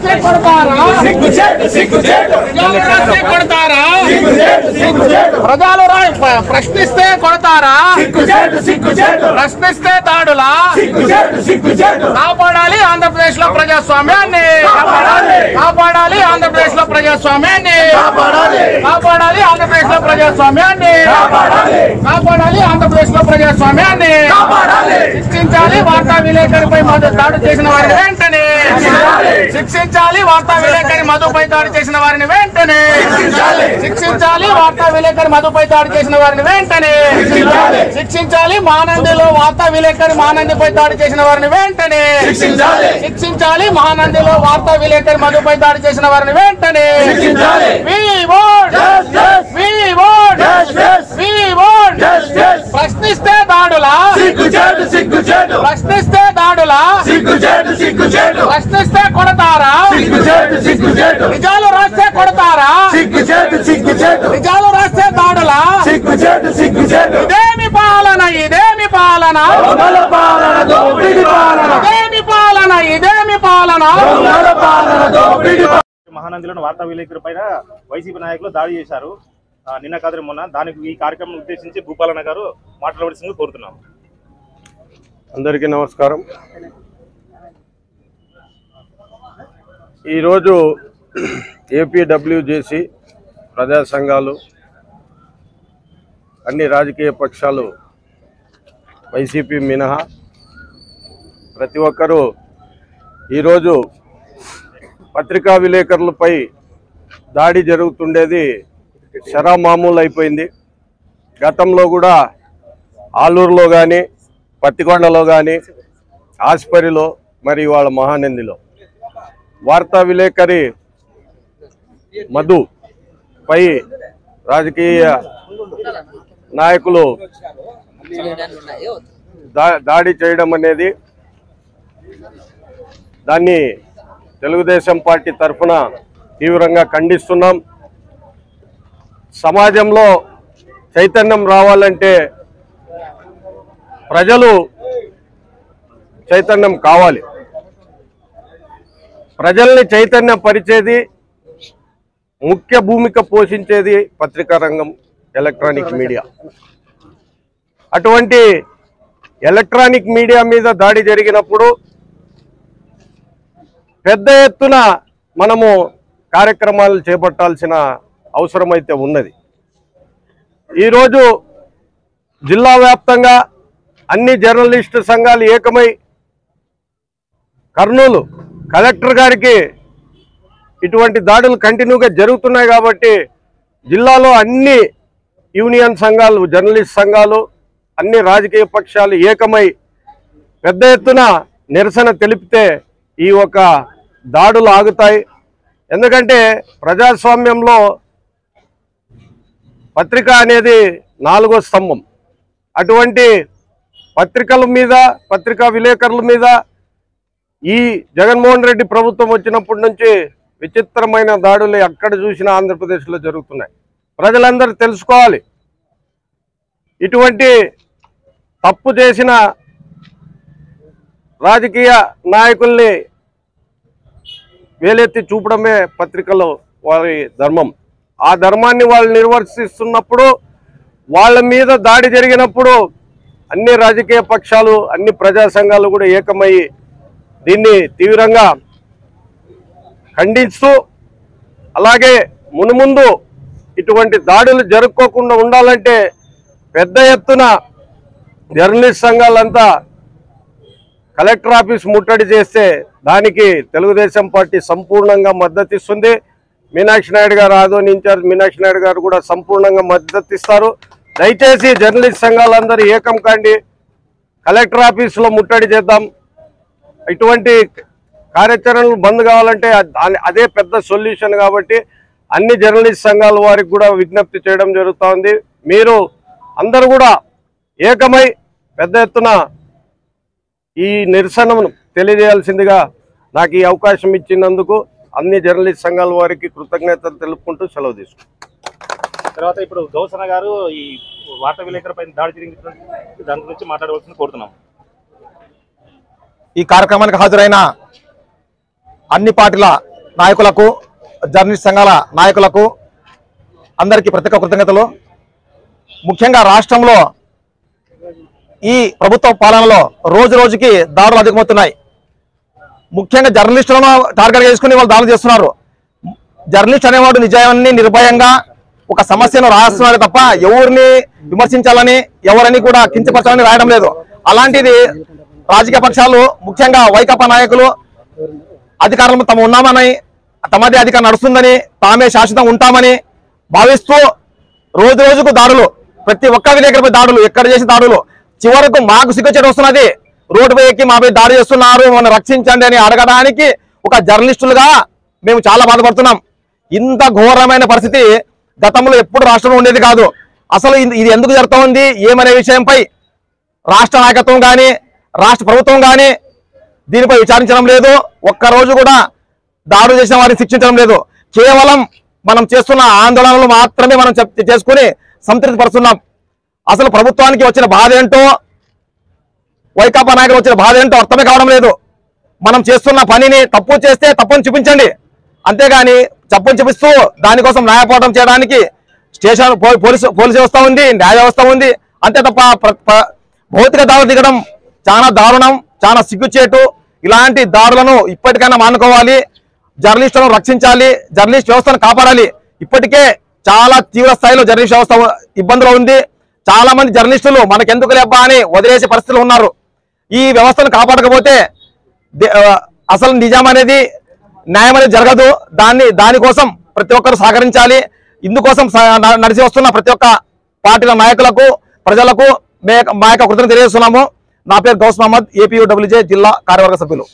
రాస్తే కొడతారా సిగ్గుచేటు సిగ్గుచేటు ప్రజలు రాస్తే కొడతారా సిగ్గుచేటు సిగ్గుచేటు ప్రజలు రా- ప్ర- ప్రశ్నిస్తే కొడతారా సిగ్గుచేటు సిగ్గుచేటు ప్రశ్నిస్తే దాడులా సిగ్గుచేటు సిగ్గుచేటు కాపాడాలి ఆంధ్రప్రదేశ్ లో ప్రజాస్వామ్యాన్ని కాపాడాలి. కాపాడాలి ఆంధ్రప్రదేశ్ లో ప్రజాస్వామ్యాన్ని కాపాడాలి. కాపాడాలి ఆంధ్రప్రదేశ్ లో ప్రజాస్వామ్యాన్ని కాపాడాలి. కాపాడాలి ఆంధ్రప్రదేశ్ లో ప్రజాస్వామ్యాన్ని కాపాడాలి. శిక్షించాలి వార్తా విలేకరిపై మధు దాడి చేసిన వారిని వెంటనే శిక్షించాలి. శిక్షించాలి వార్తా విలేకరి మధుపై దాడి చేసిన వారిని వెంటనే శిక్షించాలి. శిక్షించాలి వార్తా విలేకరి మధుపై దాడి చేసిన వారిని వెంటనే శిక్షించాలి. శిక్షించాలి మానందిలో వార్తా విలేకరి మానందిపై దాడి చేసిన వారిని వెంటనే శిక్షించాలి. శిక్షించాలి మహానందిలో వార్తా విలేకరి మధుపై దాడి చేసిన వారిని వెంటనే శిక్షించాలి. We want Justice. We want Justice. We want Justice. ప్రశ్నిస్తే దాడులా సిగ్గుచేటు సిగ్గుచేటు ప్రశ్నిస్తే దాడులా సిగ్గుచేటు సిగ్గుచేటు ప్రశ్నిస్తే కొడతారా సిగ్గుచేటు సిగ్గుచేటు నిజాలు రాస్తే కొడతారా సిగ్గుచేటు సిగ్గుచేటు నిజాలు రాస్తే దాడులా సిగ్గుచేటు సిగ్గుచేటు ఇదేమి పాలన ఇదేమి పాలన దొంగల పాలన దోపిడి పాలన ఇదేమి పాలన ఇదేమి పాలన దొంగల పాలన దోపిడి పాలన మహానందిలోని వార్తా విలేకరు పైన వైసీపీ నాయకులు దాడి చేశారు ఆ, నిన్న కాదు మొన్న దానికి ఈ కార్యక్రమం ఉద్దేశించి భూపాలన్న గారు మాట్లాడవలసింది కోరుతున్నాం అందరికీ నమస్కారం ఈరోజు ఏపీడబ్ల్యూజేసి ప్రజా సంఘాలు అన్ని రాజకీయ పక్షాలు వైసీపీ మినహా ప్రతి ఒక్కరూ ఈరోజు పత్రికా విలేకరులపై దాడి జరుగుతుండేది శరా మామూలు అయిపోయింది గతంలో కూడా ఆలూరులో కానీ పత్తికొండలో కానీ ఆస్పరిలో మరి వాళ్ళ మహానందిలో వార్తా విలేకరి మధు పై రాజకీయ నాయకులు దా- దాడి చేయడం అనేది దాన్ని తెలుగుదేశం పార్టీ తరఫున తీవ్రంగా ఖండిస్తున్నాం సమాజంలో చైతన్యం రావాలంటే ప్రజలు చైతన్యం కావాలి ప్రజల్ని చైతన్యం పరిచేది ముఖ్య భూమిక పోషించేది పత్రికా రంగం ఎలక్ట్రానిక్ మీడియా అటువంటి ఎలక్ట్రానిక్ మీడియా మీద దాడి జరిగినప్పుడు పెద్ద ఎత్తున మనము కార్యక్రమాలు చేపట్టాల్సిన అవసరం అయితే ఉన్నది ఈరోజు జిల్లా వ్యాప్తంగా అన్ని జర్నలిస్టు సంఘాలు ఏకమై కర్నూలు కలెక్టర్ గారికి ఇటువంటి దాడులు కంటిన్యూగా జరుగుతున్నాయి కాబట్టి జిల్లాలో అన్ని యూనియన్ సంఘాలు జర్నలిస్ట్ సంఘాలు అన్ని రాజకీయ పక్షాలు ఏకమై పెద్ద ఎత్తున నిరసన తెలిపితే ఈ ఒక దాడులు ఆగుతాయి ఎందుకంటే ప్రజాస్వామ్యంలో పత్రిక అనేది నాలుగో స్తంభం అటువంటి పత్రికల మీద పత్రికా విలేకరుల మీద ఈ జగన్మోహన్ రెడ్డి ప్రభుత్వం వచ్చినప్పటి నుంచి విచిత్రమైన దాడులు ఎక్కడ చూసినా ఆంధ్రప్రదేశ్లో జరుగుతున్నాయి ప్రజలందరూ తెలుసుకోవాలి ఇటువంటి తప్పు చేసిన రాజకీయ నాయకుల్ని వేలెత్తి చూపడమే పత్రికలో వారి ధర్మం ఆ ధర్మాన్ని వాళ్ళు నిర్వర్తిస్తున్నప్పుడు వాళ్ళ మీద దాడి జరిగినప్పుడు అన్ని రాజకీయ పక్షాలు అన్ని ప్రజా సంఘాలు కూడా ఏకమయ్యి దీన్ని తీవ్రంగా ఖండిస్తూ అలాగే మునుముందు ఇటువంటి దాడులు జరుపుకోకుండా ఉండాలంటే పెద్ద ఎత్తున జర్నలిస్ట్ సంఘాలంతా కలెక్టర్ ఆఫీస్ ముట్టడి చేస్తే దానికి తెలుగుదేశం పార్టీ సంపూర్ణంగా మద్దతు ఇస్తుంది మీనాక్షి నాయుడు గారు ఆదోని ఇన్ఛార్జ్ మీనాక్షి నాయుడు గారు కూడా సంపూర్ణంగా మద్దతు ఇస్తారు దయచేసి జర్నలిస్ట్ సంఘాలందరూ ఏకం కాండి కలెక్టర్ ఆఫీసులో ముట్టడి చేద్దాం ఇటువంటి కార్యాచరణలు బంద్ కావాలంటే అ- అదే పెద్ద సొల్యూషన్ కాబట్టి అన్ని జర్నలిస్ట్ సంఘాల వారికి కూడా విజ్ఞప్తి చేయడం జరుగుతూ ఉంది మీరు అందరూ కూడా ఏకమై పెద్ద ఎత్తున ఈ నిరసనను తెలియజేయాల్సిందిగా నాకు ఈ అవకాశం ఇచ్చినందుకు అన్ని జర్నలిస్ట్ సంఘాల వారికి కృతజ్ఞతలు తెలుపుకుంటూ సెలవు తీసుకుంటాను తర్వాత ఇప్పుడు గౌసన గారు ఈ వార్తా విలేకరు పైన దాడి జరిగినటువంటి దాని గురించి మాట్లాడవలసింది కోరుతున్నాం ఈ కార్యక్రమానికి హాజరైన అన్ని పార్టీల నాయకులకు జర్నలిస్ట్ సంఘాల నాయకులకు అందరికీ ప్రత్యేక కృతజ్ఞతలు ముఖ్యంగా రాష్ట్రంలో ఈ ప్రభుత్వ పాలనలో రోజు రోజుకి దాడులు అధికమవుతున్నాయి ముఖ్యంగా జర్నలిస్టులను టార్గెట్ చేసుకుని వాళ్ళు దాడులు చేస్తున్నారు జర్నలిస్ట్ అనేవాడు నిజాన్ని నిర్భయంగా ఒక సమస్యను రాస్తున్నాడు తప్ప ఎవరిని విమర్శించాలని ఎవరిని కూడా కించపరచాలని రాయడం లేదు అలాంటిది రాజకీయ పక్షాలు ముఖ్యంగా వైకాపా నాయకులు అధికారంలో తమ ఉన్నామని తమదే అధికారం నడుస్తుందని తామే శాశ్వతం ఉంటామని భావిస్తూ రోజు రోజుకు దాడులు ప్రతి ఒక్క విలేకరిపై దాడులు ఎక్కడ చేసి దాడులు చివరకు మాకు సిగ్గుచేట వస్తున్నది రోడ్డుపై ఎక్కి మాపై దాడి చేస్తున్నారు మమ్మల్ని రక్షించండి అని అడగడానికి ఒక జర్నలిస్టులుగా మేము చాలా బాధపడుతున్నాం ఇంత ఘోరమైన పరిస్థితి గతంలో ఎప్పుడు రాష్ట్రంలో ఉండేది కాదు అసలు ఇది ఇది ఎందుకు జరుగుతూ ఉంది ఏమనే విషయంపై రాష్ట్ర నాయకత్వం కానీ రాష్ట్ర ప్రభుత్వం కానీ దీనిపై విచారించడం లేదు ఒక్క రోజు కూడా దాడులు చేసిన వారిని శిక్షించడం లేదు కేవలం మనం చేస్తున్న ఆందోళనలు మాత్రమే మనం చెప్- చేసుకుని సంతృప్తి పరుస్తున్నాం అసలు ప్రభుత్వానికి వచ్చిన బాధ ఏంటో వైకాపా నాయకులు వచ్చిన బాధ ఏంటో అర్థమే కావడం లేదు మనం చేస్తున్న పనిని తప్పు చేస్తే తప్పుని చూపించండి అంతేగాని తప్పుని చూపిస్తూ దానికోసం న్యాయపోవడం చేయడానికి స్టేషన్ పో- పోలీసు పోలీసు వ్యవస్థ ఉంది న్యాయ వ్యవస్థ ఉంది అంతే తప్ప ప్ర- ప్ర- భౌతిక దాడులు దిగడం చాలా దారుణం చాలా సిగ్గుచేటు ఇలాంటి దాడులను ఇప్పటికైనా మానుకోవాలి జర్నలిస్టులను రక్షించాలి జర్నలిస్ట్ వ్యవస్థను కాపాడాలి ఇప్పటికే చాలా తీవ్ర స్థాయిలో జర్నలిస్ట్ వ్యవస్థ ఇబ్బందులు ఉంది చాలా మంది జర్నలిస్టులు మనకెందుకు లేబ్బా అని వదిలేసే పరిస్థితులు ఉన్నారు ఈ వ్యవస్థను కాపాడకపోతే దే- ఆ, అసలు నిజం అనేది న్యాయం అనేది జరగదు దాన్ని దానికోసం ప్రతి ఒక్కరు సహకరించాలి ఇందుకోసం స- న- నడిచి వస్తున్న ప్రతి ఒక్క పార్టీల నాయకులకు ప్రజలకు మే మా యొక్క కృతజ్ఞత తెలియజేస్తున్నాము నా పేరు గౌస్ మహమ్మద్ ఏపీయూడబ్ల్యూజే జిల్లా కార్యవర్గ సభ్యులు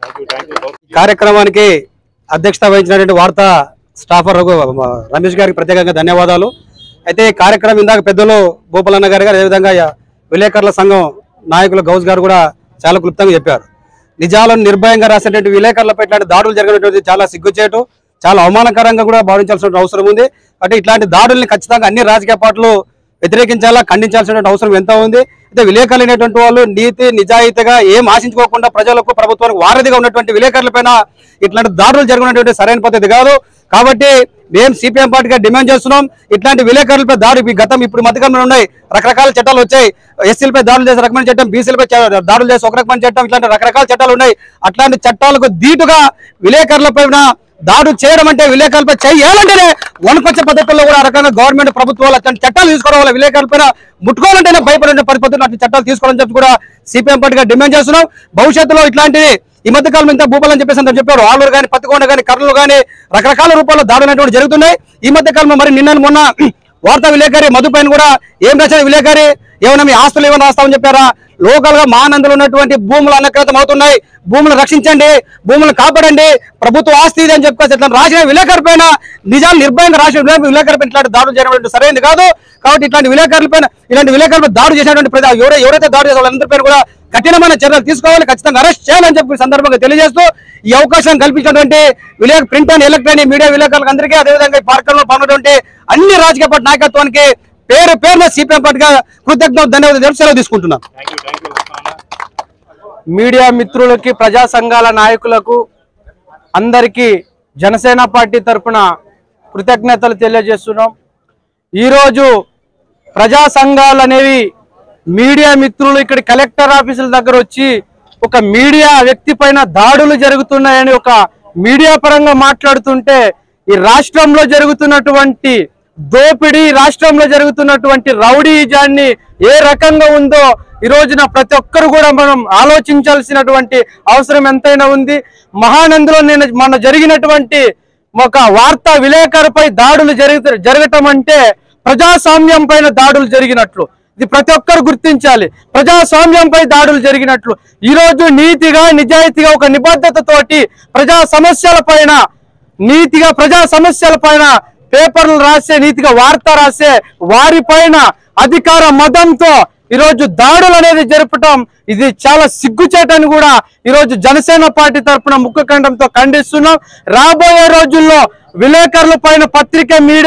కార్యక్రమానికి అధ్యక్షత వహించినటువంటి వార్తా స్టాఫర్ రఘు రమేష్ గారికి ప్రత్యేకంగా ధన్యవాదాలు అయితే ఈ కార్యక్రమం ఇందాక పెద్దలు భూపాలన్న గారు గారు అదేవిధంగా విలేకరుల సంఘం నాయకులు గౌస్ గారు కూడా చాలా క్లుప్తంగా చెప్పారు నిజాలను నిర్భయంగా రాసేటువంటి విలేకరులపై ఇట్లాంటి దాడులు జరిగినటువంటి చాలా సిగ్గుచేటు చాలా అవమానకరంగా కూడా భావించాల్సిన అవసరం ఉంది అంటే ఇట్లాంటి దాడుల్ని ఖచ్చితంగా అన్ని రాజకీయ పార్టీలు వ్యతిరేకించాలా ఖండించాల్సినటువంటి అవసరం ఎంత ఉంది అయితే విలేకరులు అనేటువంటి వాళ్ళు నీతి నిజాయితీగా ఏం ఆశించుకోకుండా ప్రజలకు ప్రభుత్వానికి వారధిగా ఉన్నటువంటి విలేకరులపైన ఇట్లాంటి దాడులు జరిగినటువంటి సరైన పద్ధతి కాదు కాబట్టి మేము సిపిఎం పార్టీగా డిమాండ్ చేస్తున్నాం ఇట్లాంటి విలేకరులపై దాడి ఈ గతం ఇప్పుడు మధ్యకాలంలో ఉన్నాయి రకరకాల చట్టాలు వచ్చాయి ఎస్సీలపై దాడులు చేసే రకమైన చట్టం బీసీలపై చ- దాడులు చేసే ఒక రకమైన చట్టం ఇట్లాంటి రకరకాల చట్టాలు ఉన్నాయి అట్లాంటి చట్టాలకు దీటుగా విలేకరులపైన దాడు చేయడం అంటే విలేకరులపై చేయాలంటేనే వణుకొచ్చే పద్ధతుల్లో కూడా ఆ రకంగా గవర్నమెంట్ ప్రభుత్వాలు అట్లాంటి చట్టాలు తీసుకోవడం వల్ల విలేకరులపైన ముట్టుకోవాలంటేనే భయపడే పరిస్థితుల్లో అట్లాంటి చట్టాలు తీసుకోవాలని చెప్పి కూడా సిపిఎం పార్టీగా డిమాండ్ చేస్తున్నాం భవిష్యత్తులో ఇట్లాంటివి ఈ మధ్య కాలం ఇంత భూపాలని చెప్పేసి అంతా చెప్పారు ఆలూరు కానీ పత్తికొండ కానీ కర్నూలు కానీ రకరకాల రూపాల్లో దాడులు అనేటువంటి జరుగుతున్నాయి ఈ మధ్య కాలంలో మరి నిన్న మొన్న వార్తా విలేకరి మధు పైన కూడా ఏం రాశారు విలేకరి ఏమైనా మీ ఆస్తులు ఏమైనా రాస్తామని చెప్పారా లోకల్ గా మహానందులు ఉన్నటువంటి భూములు అనక్రతం అవుతున్నాయి భూములను రక్షించండి భూములను కాపాడండి ప్రభుత్వ ఆస్తి ఇది అని చెప్పేసి ఇట్లా రాసిన విలేకరు పైన నిజాలు నిర్భయంగా రాసిన విలేకరు పైన ఇట్లాంటి దాడులు చేయడం సరైనది కాదు కాబట్టి ఇట్లాంటి విలేకరుల పైన ఇలాంటి విలేకరులపై దాడి చేసినటువంటి ప్రజలు ఎవరై ఎవరైతే దాడి చేసే వాళ్ళందరిపైన కూడా కఠినమైన చర్యలు తీసుకోవాలి ఖచ్చితంగా అరెస్ట్ చేయాలని చెప్పి ఈ సందర్భంగా తెలియజేస్తూ ఈ అవకాశం కల్పించినటువంటి విలేక ప్రింట్ అండ్ ఎలక్ట్రానిక్ మీడియా విలేకరులకు అందరికీ అదేవిధంగా ఈ పార్కుల్లో పాల్గొన్నటువంటి అన్ని రాజకీయ పార్టీ నాయకత్వానికి పేరు పేరున సిపిఎం పార్టీగా కృతజ్ఞత ధన్యవాదాలు తెలుపు సెలవు తీసుకుంటున్నాం మీడియా మిత్రులకి ప్రజా సంఘాల నాయకులకు అందరికీ జనసేన పార్టీ తరపున కృతజ్ఞతలు తెలియజేస్తున్నాం ఈరోజు ప్రజా సంఘాలు అనేవి మీడియా మిత్రులు ఇక్కడ కలెక్టర్ ఆఫీసుల దగ్గర వచ్చి ఒక మీడియా వ్యక్తి పైన దాడులు జరుగుతున్నాయని ఒక మీడియా పరంగా మాట్లాడుతుంటే ఈ రాష్ట్రంలో జరుగుతున్నటువంటి దోపిడీ రాష్ట్రంలో జరుగుతున్నటువంటి రౌడీజాన్ని ఏ రకంగా ఉందో ఈ రోజున ప్రతి ఒక్కరు కూడా మనం ఆలోచించాల్సినటువంటి అవసరం ఎంతైనా ఉంది మహానందులో నేను మన జరిగినటువంటి ఒక వార్తా విలేకరుపై దాడులు జరుగు జరగటం అంటే ప్రజాస్వామ్యం పైన దాడులు జరిగినట్లు ఇది ప్రతి ఒక్కరు గుర్తించాలి ప్రజాస్వామ్యంపై దాడులు జరిగినట్లు ఈ రోజు నీతిగా నిజాయితీగా ఒక నిబద్ధతతోటి ప్రజా సమస్యల పైన నీతిగా ప్రజా సమస్యల పైన పేపర్లు రాసే నీతిగా వార్త రాసే వారి పైన అధికార మదంతో ఈరోజు దాడులు అనేది జరపటం ఇది చాలా సిగ్గుచేటని కూడా ఈరోజు జనసేన పార్టీ తరఫున ముఖ్యఖండంతో ఖండిస్తున్నాం రాబోయే రోజుల్లో విలేకరుల పైన పత్రిక మీడియా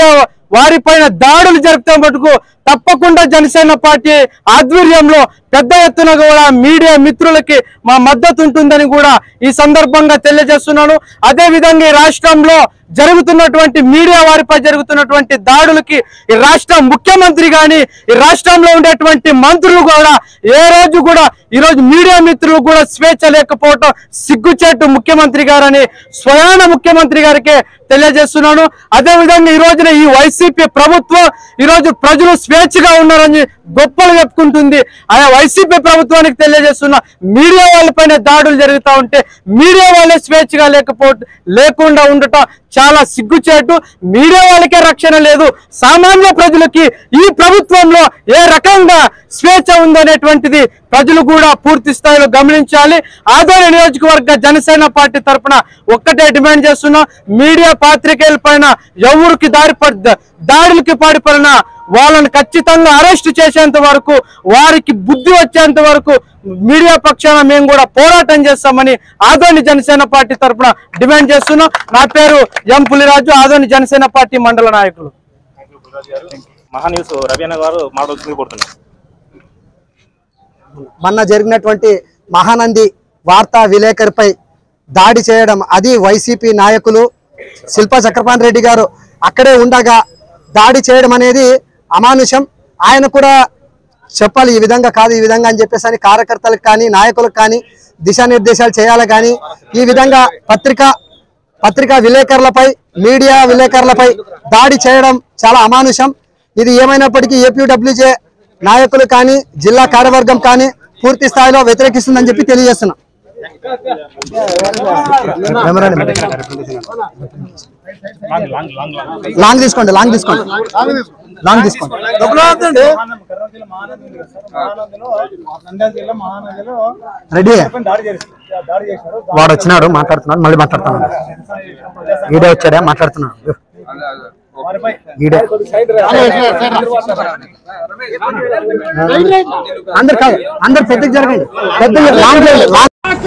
వారిపైన దాడులు జరిపితే మటుకు తప్పకుండా జనసేన పార్టీ ఆధ్వర్యంలో పెద్ద ఎత్తున కూడా మీడియా మిత్రులకి మా మద్దతు ఉంటుందని కూడా ఈ సందర్భంగా తెలియజేస్తున్నాను అదే విధంగా ఈ రాష్ట్రంలో జరుగుతున్నటువంటి మీడియా వారిపై జరుగుతున్నటువంటి దాడులకి ఈ రాష్ట్ర ముఖ్యమంత్రి గాని ఈ రాష్ట్రంలో ఉండేటువంటి మంత్రులు కూడా ఏ రోజు కూడా ఈ రోజు మీడియా మిత్రులు కూడా స్వేచ్ఛ లేకపోవటం సిగ్గుచేటు ముఖ్యమంత్రి గారని స్వయాన ముఖ్యమంత్రి గారికి తెలియజేస్తున్నాను అదే విధంగా ఈ రోజున ఈ వైసీపీ ప్రభుత్వం ఈ రోజు ప్రజలు స్వేచ్ఛగా ఉన్నారని గొప్పలు చెప్పుకుంటుంది ఆయా వైసీపీ ప్రభుత్వానికి తెలియజేస్తున్న మీడియా వాళ్ళపైన దాడులు జరుగుతూ ఉంటే మీడియా వాళ్ళే స్వేచ్ఛగా లేకపో లేకుండా ఉండటం చాలా సిగ్గుచేటు మీడియా వాళ్ళకే రక్షణ లేదు సామాన్య ప్రజలకి ఈ ప్రభుత్వంలో ఏ రకంగా స్వేచ్ఛ ఉందనేటువంటిది ప్రజలు కూడా పూర్తి స్థాయిలో గమనించాలి ఆదోని నియోజకవర్గ జనసేన పార్టీ తరపున ఒక్కటే డిమాండ్ చేస్తున్నాం మీడియా పాత్రికేయుల పైన ఎవరికి దారి పడ్- దాడులకి పాడిపడిన వాళ్ళని ఖచ్చితంగా అరెస్ట్ చేసేంత వరకు వారికి బుద్ధి వచ్చేంత వరకు మీడియా పక్షాన మేము కూడా పోరాటం చేస్తామని ఆదోని జనసేన పార్టీ తరపున డిమాండ్ చేస్తున్నాం నా పేరు ఎం పులిరాజు ఆదోని జనసేన పార్టీ మండల నాయకులు మహాన్యూస్ రవి అన్న గారు మాట్లాడుతుంది కోరుతున్నాను మొన్న జరిగినటువంటి మహానంది వార్తా విలేకరిపై దాడి చేయడం అది వైసీపీ నాయకులు శిల్పా చక్రపాణి రెడ్డి గారు అక్కడే ఉండగా దాడి చేయడం అనేది అమానుషం ఆయన కూడా చెప్పాలి ఈ విధంగా కాదు ఈ విధంగా అని చెప్పేసి అని కార్యకర్తలకు కానీ నాయకులకు కానీ దిశానిర్దేశాలు చేయాలి కానీ ఈ విధంగా పత్రిక పత్రికా విలేకరులపై మీడియా విలేకరులపై దాడి చేయడం చాలా అమానుషం ఇది ఏమైనప్పటికీ ఏపీడబ్ల్యూజే నాయకులు కానీ జిల్లా కార్యవర్గం కానీ పూర్తి స్థాయిలో వ్యతిరేకిస్తుందని చెప్పి తెలియజేస్తున్నాం long long long long long తీసుకోండి లాంగ్ తీసుకోండి లాంగ్ తీసుకోండి రెడీ వాడు వచ్చినాడు మాట్లాడుతున్నాడు మళ్ళీ మాట్లాడుతున్నాడు ఈడే వచ్చాడా మాట్లాడుతున్నాడు ఈడే అందరు కాదు అందరు పెద్దకి జరగండి పెద్ద లాంగ్ చేయండి, లాంగ్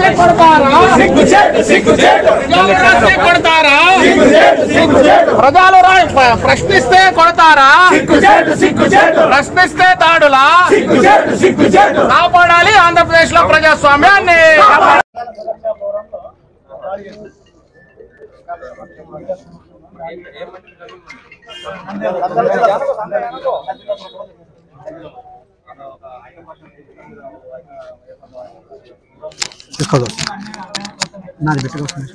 కొడతారా ప్రజలు రా- ప్ర- ప్రశ్నిస్తే కొడతారా ప్రశ్నిస్తే దాడులా కాపాడాలి ఆంధ్రప్రదేశ్ లో ప్రజాస్వామ్యాన్ని తీసుకోదు నాది పెట్టుకోవచ్చు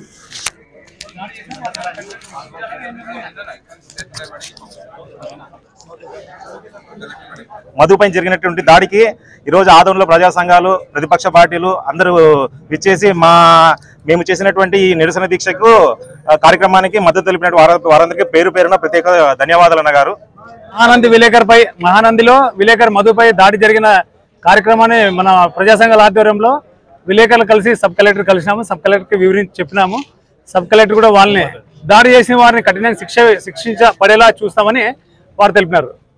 మధుపై జరిగినటువంటి దాడికి ఈరోజు ఆదంలో ప్రజా సంఘాలు ప్రతిపక్ష పార్టీలు అందరూ విచ్చేసి మా మేము చేసినటువంటి ఈ నిరసన దీక్షకు ఆ, కార్యక్రమానికి మద్దతు తెలిపినట్టు వార- వారందరికీ పేరు పేరున ప్రత్యేక ధన్యవాదాలు అన్న గారు మహానంది విలేకరుపై మహానందిలో విలేకరు మధుపై దాడి జరిగిన కార్యక్రమాన్ని మన ప్రజా సంఘాల ఆధ్వర్యంలో విలేకరులు కలిసి సబ్ కలెక్టర్ కలిసినాము సబ్ కలెక్టర్కి వివరించి చెప్పినాము సబ్ కలెక్టర్ కూడా వాళ్ళని దాడి చేసిన వారిని కఠినంగా శిక్ష శిక్షించబడేలా చూస్తామని వారు తెలిపినారు